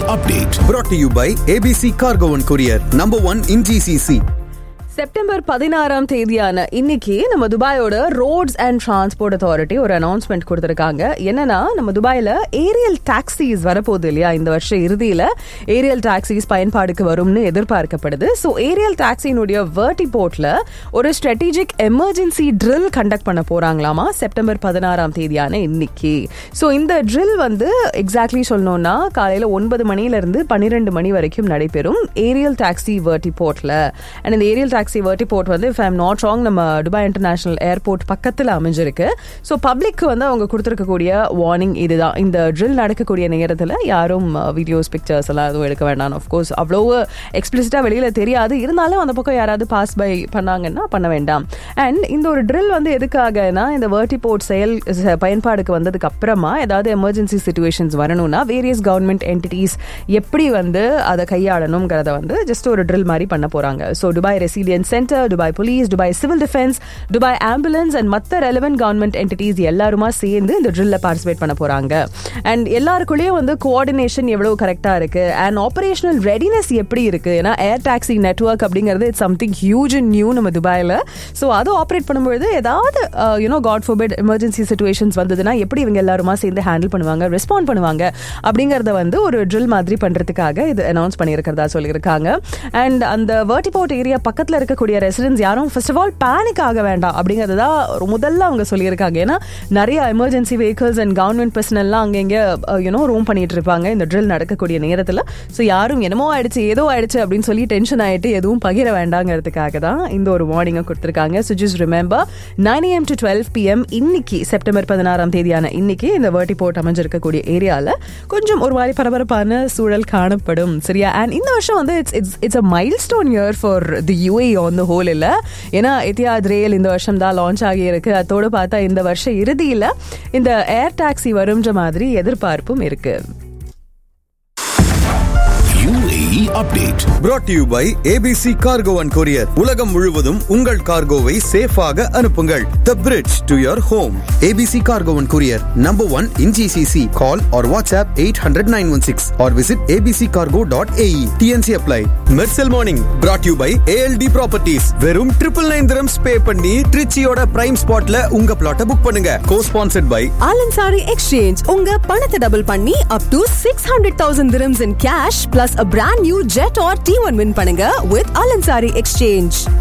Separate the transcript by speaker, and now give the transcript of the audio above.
Speaker 1: update.
Speaker 2: brought to you by ABC Cargo and Courier, number one in GCC.
Speaker 3: September பதினாறாம் தேதியான இன்னைக்கு நம்ம துபாயோட ரோட்ஸ் அண்ட் டிரான்ஸ்போர்ட் அத்தாரிட்டி ஒரு அனௌன்ஸ்மெண்ட் கொடுத்திருக்காங்க என்னன்னா நம்ம துபாயில ஏரியல் டாக்ஸிஸ் வரப்போகுது இல்லையா இந்த வருஷம் இறுதியில ஏரியல் டாக்ஸிஸ் பயன்பாடுக்கு வரும்னு எதிர்பார்க்கப்படுது ஸோ ஏரியல் டாக்ஸினுடைய வேர்டி போர்ட்ல ஒரு ஸ்ட்ராட்டஜிக் எமர்ஜென்சி ட்ரில் கண்டக்ட் பண்ண போறாங்களாமா செப்டம்பர் பதினாறாம் தேதியான இன்னைக்கு ஸோ இந்த ட்ரில் வந்து எக்ஸாக்ட்லி சொல்லணும்னா காலையில ஒன்பது மணில இருந்து பன்னிரெண்டு மணி வரைக்கும் நடைபெறும் ஏரியல் டாக்ஸி வேர்டி போர்ட்ல அண்ட் இந்த ஏரியல் டாக்ஸி வேர்டி போர்ட் வந்து இஃப் ஐம் நாட் ராங் நம்ம துபாய் இன்டர்நேஷனல் ஏர்போர்ட் பக்கத்தில் அமைஞ்சிருக்கு ஸோ பப்ளிக் வந்து அவங்க கொடுத்துருக்கக்கூடிய வார்னிங் இதுதான் இந்த ட்ரில் நடக்கக்கூடிய நேரத்தில் யாரும் வீடியோஸ் பிக்சர்ஸ் எல்லாம் எதுவும் எடுக்க வேண்டாம் ஆஃப்கோர்ஸ் அவ்வளோ எக்ஸ்பிளிசிட்டாக வெளியில் தெரியாது இருந்தாலும் அந்த பக்கம் யாராவது பாஸ் பை பண்ணாங்கன்னா பண்ண வேண்டாம் அண்ட் இந்த ஒரு ட்ரில் வந்து எதுக்காகனா இந்த வேர்டி போர்ட் செயல் ச- பயன்பாடுக்கு வந்ததுக்கு அப்புறமா ஏதாவது எமர்ஜென்சி சுச்சுவேஷன்ஸ் வரணும்னா வேரியஸ் கவர்மெண்ட் என்டிட்டிஸ் எப்படி வந்து அதை கையாளணுங்கிறத வந்து ஜஸ்ட் ஒரு ட்ரில் மாதிரி பண்ண போறாங்க so Dubai resilience centre Dubai police Dubai civil defence Dubai ambulance and மற்ற ரெலவென்ட் கவர்மெண்ட் என்டிட்டிஸ் எல்லாருமா சேர்ந்து இந்த ட்ரில்ல பார்ட்டிசிபேட் பண்ண போறாங்க அண்ட் எல்லாருக்குள்ளேயும் வந்து கோஆர்டினேஷன் எவ்வளவு கரெக்டா இருக்கு அண்ட் ஆபரேஷனல் ரெடினஸ் எப்படி இருக்கு ஏன்னா ஏர் டாக்ஸி நெட்வொர்க் அப்படிங்கிறது it's something huge and new நம்ம துபாயில் ஸோ அதை ஆப்ரேட் பண்ணும்பொழுது ஏதாவது you know God forbid emergency situations வந்ததுன்னா எப்படி இவங்க எல்லாருமா சேர்ந்து ஹேண்டில் பண்ணுவாங்க ரெஸ்பாண்ட் பண்ணுவாங்க அப்படிங்கறத வந்து ஒரு ட்ரில் மாதிரி பண்றதுக்காக இது அனௌன்ஸ் பண்ணியிருக்கிறதா சொல்லியிருக்காங்க அண்ட் அந்த வேர்டிபோர்ட் ஏரியா பக்கத்தில் இருக்கக்கூடிய ரெசிடென்ட்ஸ் யாரும் ஃபர்ஸ்ட் ஆஃப் ஆல் பேனிக் ஆக வேண்டாம் அப்படிங்கிறது தான் முதல்ல அவங்க சொல்லியிருக்காங்க ஏன்னா நிறைய எமர்ஜென்சி வெஹிக்கிள்ஸ் அண்ட் கவர்மெண்ட் பர்சனல்லாம் அங்கே இங்கே யூனோ ரூம் பண்ணிட்டு இருப்பாங்க இந்த ட்ரில் நடக்கக்கூடிய நேரத்தில் ஸோ யாரும் என்னமோ ஆயிடுச்சு ஏதோ ஆயிடுச்சு அப்படின்னு சொல்லி டென்ஷன் ஆயிட்டு எதுவும் பகிர வேண்டாங்கிறதுக்காக தான் இந்த ஒரு வார்னிங்கை கொடுத்துருக்காங்க so just remember nine AM to twelve PM இன்னைக்கு செப்டம்பர் பதினாறாம் தேதியான இன்னைக்கு இந்த வேர்டி போர்ட் அமைஞ்சிருக்கக்கூடிய ஏரியாவில் கொஞ்சம் ஒரு மாதிரி பரபரப்பான சூழல் காணப்படும் சரியா அண்ட் இந்த வருஷம் வந்து it's it's it's a milestone year for the UA on the whole இல்லை ஏன்னா எத்தியாத் ரேல் இந்த வருஷம் தான் லான்ச் ஆகியிருக்கு அதோடு பார்த்தா இந்த வருஷம் இறுதியில் இந்த ஏர் டாக்ஸி வரும்ன்ற மாதிரி எதிர்பார்ப்பும் இருக்கு
Speaker 1: UAE update.
Speaker 2: brought to you by ABC Cargo and Courier. உலகம் முழுவதும் உங்கள் கார்கோவை சேஃபாக அனுப்புங்கள் The bridge to your home. ABC Cargo and Courier, number one in GCC. Call or WhatsApp 800-916 or visit abccargo.ae. TNC apply. Mercel Morning, brought to you by ALD Properties. வெறும் triple nine dirhams pay பண்ணி ட்ரிச்சியோட prime ஸ்பாட்ல உங்க பிளாட்டை book பண்ணுங்க cosponsored by
Speaker 4: Al Ansari exchange உங்க பணத்தை double பண்ணி up to six hundred thousand dirhams in cash plus a brand new Jetour T one win பண்ணுங்க வித் ஆலன்சாரி எக்ஸ்சேஞ்ச்